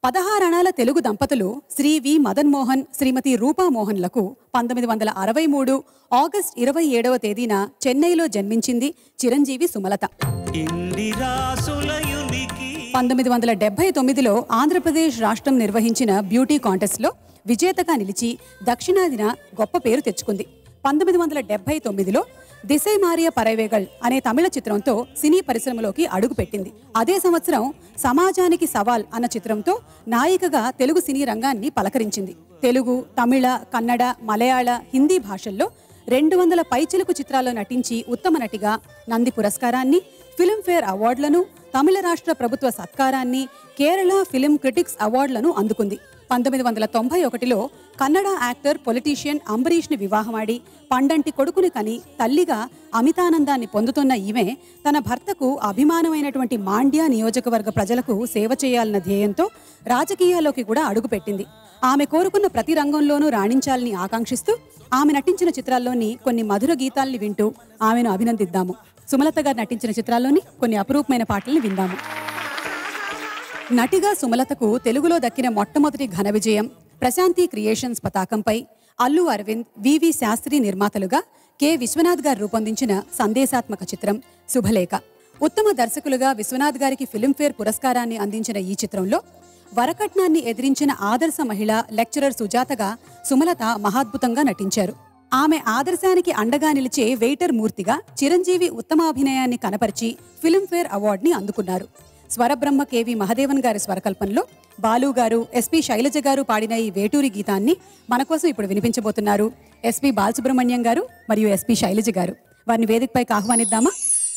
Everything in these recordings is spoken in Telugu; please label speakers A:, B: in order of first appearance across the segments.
A: పదహారణాల తెలుగు దంపతులు శ్రీ వి మదన్ మోహన్ శ్రీమతి రూపా మోహన్లకు పంతొమ్మిది వందల అరవై మూడు ఆగస్ట్ ఇరవై ఏడవ తేదీన చెన్నైలో జన్మించింది చిరంజీవి సుమలత
B: ఇందిరాసులయునికి
A: పంతొమ్మిది వందల డెబ్బై తొమ్మిదిలో ఆంధ్రప్రదేశ్ రాష్ట్రం నిర్వహించిన బ్యూటీ కాంటెస్ట్లో విజేతగా నిలిచి దక్షిణాదిన గొప్ప పేరు తెచ్చుకుంది పంతొమ్మిది వందల డెబ్బై తొమ్మిదిలో దిశై మారియ పరైవేగల్ అనే తమిళ చిత్రంతో సినీ పరిశ్రమలోకి అడుగుపెట్టింది అదే సంవత్సరం సమాజానికి సవాల్ అన్న చిత్రంతో నాయికగా తెలుగు సినీ రంగాన్ని పలకరించింది తెలుగు తమిళ కన్నడ మలయాళ హిందీ భాషల్లో రెండు వందల పైచిలుకు చిత్రాల్లో నటించి ఉత్తమ నటిగా నంది పురస్కారాన్ని ఫిల్మ్ఫేర్ అవార్డులను తమిళ రాష్ట్ర ప్రభుత్వ సత్కారాన్ని కేరళ ఫిలిం క్రిటిక్స్ అవార్డులను అందుకుంది పంతొమ్మిది వందల తొంభై ఒకటిలో కన్నడ యాక్టర్ పొలిటీషియన్ అంబరీష్ని వివాహమాడి పండంటి కొడుకుని కని తల్లిగా అమితానందాన్ని పొందుతున్న ఈమె తన భర్తకు అభిమానమైనటువంటి మాండ్యా నియోజకవర్గ ప్రజలకు సేవ చేయాలన్న ధ్యేయంతో రాజకీయాల్లోకి కూడా అడుగుపెట్టింది ఆమె కోరుకున్న ప్రతి రంగంలోనూ రాణించాలని ఆకాంక్షిస్తూ ఆమె నటించిన చిత్రాల్లోని కొన్ని మధుర గీతాల్ని వింటూ ఆమెను అభినందిద్దాము సుమలత గారు నటించిన చిత్రాల్లోని కొన్ని అపురూపమైన పాటల్ని విందాము నటిగా సుమలతకు తెలుగులో దక్కిన మొట్టమొదటి ఘన విజయం ప్రశాంతి క్రియేషన్స్ పతాకంపై అల్లు అరవింద్ వివి శాస్త్రి నిర్మాతలుగా కె విశ్వనాథ్ గారు రూపొందించిన సందేశాత్మక చిత్రం శుభలేఖ ఉత్తమ దర్శకులుగా విశ్వనాథ్ గారికి ఫిల్మ్ఫేర్ పురస్కారాన్ని అందించిన ఈ చిత్రంలో వరకట్నాన్ని ఎదిరించిన ఆదర్శ మహిళ లెక్చరర్ సుజాతగా సుమలత మహాద్భుతంగా నటించారు ఆమె ఆదర్శానికి అండగా నిలిచే వెయిటర్ మూర్తిగా చిరంజీవి ఉత్తమాభినయాన్ని కనపరిచి ఫిల్మ్ఫేర్ అవార్డుని అందుకున్నారు స్వరబ్రహ్మ కేవి మహదేవన్ గారి స్వరకల్పనలో బాలు గారు ఎస్పి శైలజ గారు పాడిన ఈ వేటూరి గీతాన్ని మన కోసం ఇప్పుడు వినిపించబోతున్నారు ఎస్పి బాలసుబ్రహ్మణ్యం గారు మరియు ఎస్పి శైలజ గారు వారిని వేదికపైకి ఆహ్వానిద్దామా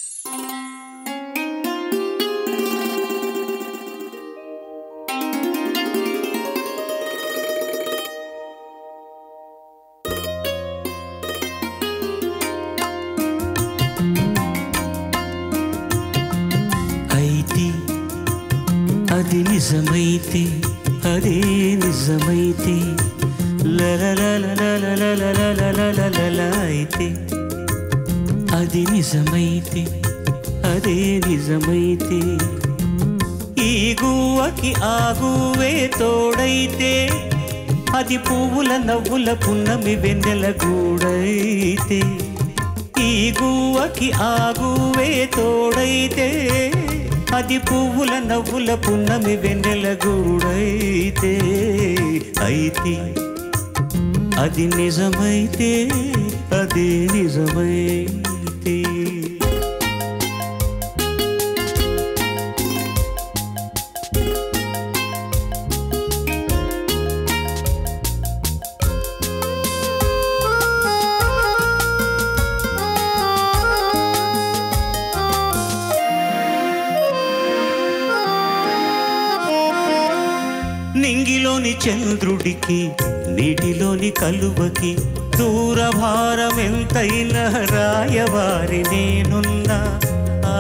B: అయితే అది నిజమైతే అదే నిజమైతే లలలలలలలలలలలలలల అయితే అది నిజమైతే అదే నిజమైతే ఈ గువ్వకి ఆ గువ్వే తోడైతే అది పువ్వుల నవ్వుల పున్నమి వెన్నెల గూడైతే ఈ గువ్వకి ఆ గువ్వే తోడైతే అది పువ్వుల నవ్వుల పున్నమి వెన్నెల గూడైతే అయితే అది నిజమైతే అదే నిజమైతే నింగిలోని చంద్రుడికి నీటిలోని కలువకి దూర భారం ఎంతైనా రాయవారి నేనున్నా ఆ,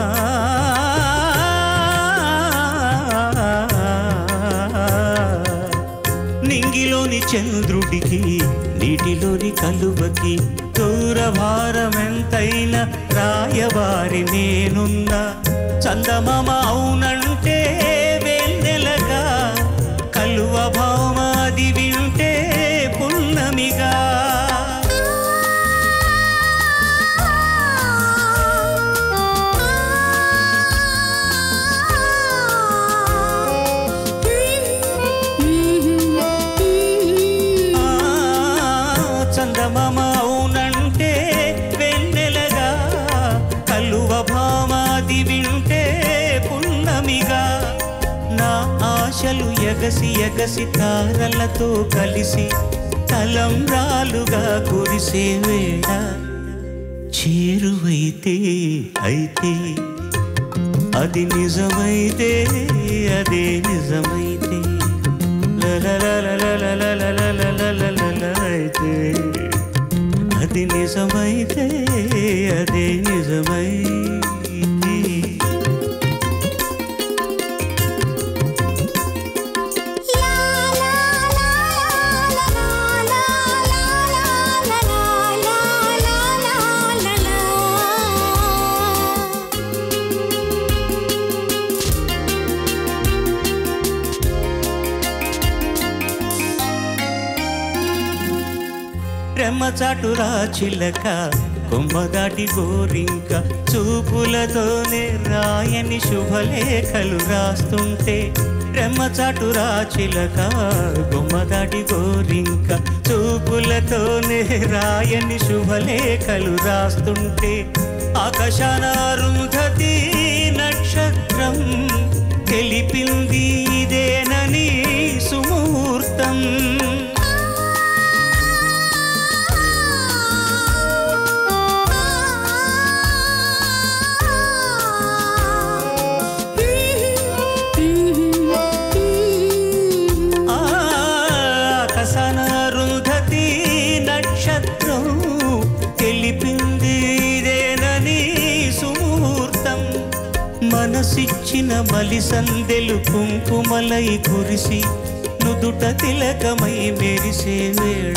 B: నింగిలోని చంద్రుడికి నీటిలోని కలువకి దూర భారం ఎంతైనా రాయవారి నేనున్నా చందమామ అవునంటే వెన్నెలగా కలువ భామాది వింటే పున్నమిగా ఆ, చందమామ అవునంటే వెన్నెలగా కలువ భామాది వింటే పున్నమిగా నా ఆశలు ఎగసి ఎగసి తారలతో కలిసి తలంబ్రాలుగా కురిసే వేళ చేరువైతే అయితే అది నిజమైతే అదే నిజమైతే లలలలలలలలలలలలలల అయితే అది నిజమైతే అదే నిజమైతే
C: la la la la la la la la la la
B: చాటురా చిలక కొమ్మ దాటి గోరింక చూపులతోనే రాయని శుభలేఖలు రాస్తుంటే రెమ్మ చాటురా చిలక కొమ్మ దాటి గోరింక చూపులతోనే రాయని శుభలేఖలు రాస్తుంటే ఆకాశాన అరుంధతి నక్షత్రం తెలిపింది ఇదేనని సుముహూర్తం ఆకాశాన అరుంధతి నక్షత్రం తెలిపింది ఇదేనని సుముహూర్తం మనసిచ్చిన మలి సందెలు కుంకుమలై కురిసి నుదుట తిలకమై మెరిసే వేళ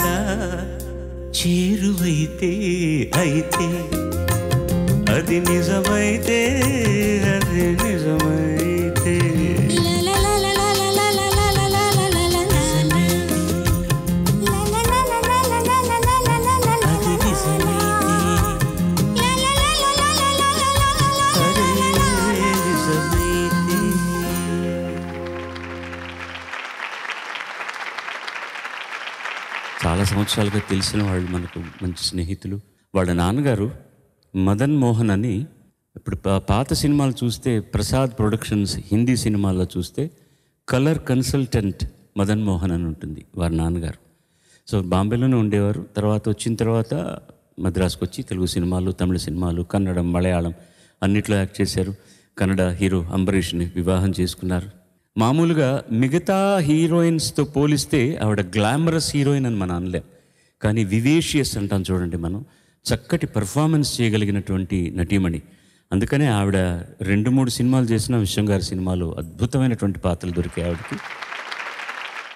B: చేరువైతే అయితే అది నిజమైతే అది నిజమైతే అది నిజమైతే అదే నిజమైతే
C: చాలా సంవత్సరాలుగా తెలిసిన వాళ్ళు మనకు మంచి స్నేహితులు వాళ్ళ నాన్నగారు మదన్ మోహన్ అని ఇప్పుడు పా- పాత సినిమాలు చూస్తే ప్రసాద్ ప్రొడక్షన్స్ హిందీ సినిమాల్లో చూస్తే కలర్ కన్సల్టెంట్ మదన్ మోహన్ అని ఉంటుంది వారి నాన్నగారు సో బాంబేలోనే ఉండేవారు తర్వాత వచ్చిన తర్వాత మద్రాసుకు వచ్చి తెలుగు సినిమాలు తమిళ సినిమాలు కన్నడం మలయాళం అన్నిట్లో యాక్ట్ చేశారు కన్నడ హీరో అంబరీష్ని వివాహం చేసుకున్నారు మామూలుగా మిగతా హీరోయిన్స్తో పోలిస్తే ఆవిడ గ్లామరస్ హీరోయిన్ అని మనం అనలేం కానీ వివేషియస్ అంటాం చూడండి మనం చక్కటి పర్ఫార్మెన్స్ చేయగలిగినటువంటి నటీమణి అందుకనే ఆవిడ రెండు మూడు సినిమాలు చేసిన విశ్వం గారి సినిమాలు అద్భుతమైనటువంటి పాత్రలు దొరికాయి ఆవిడకి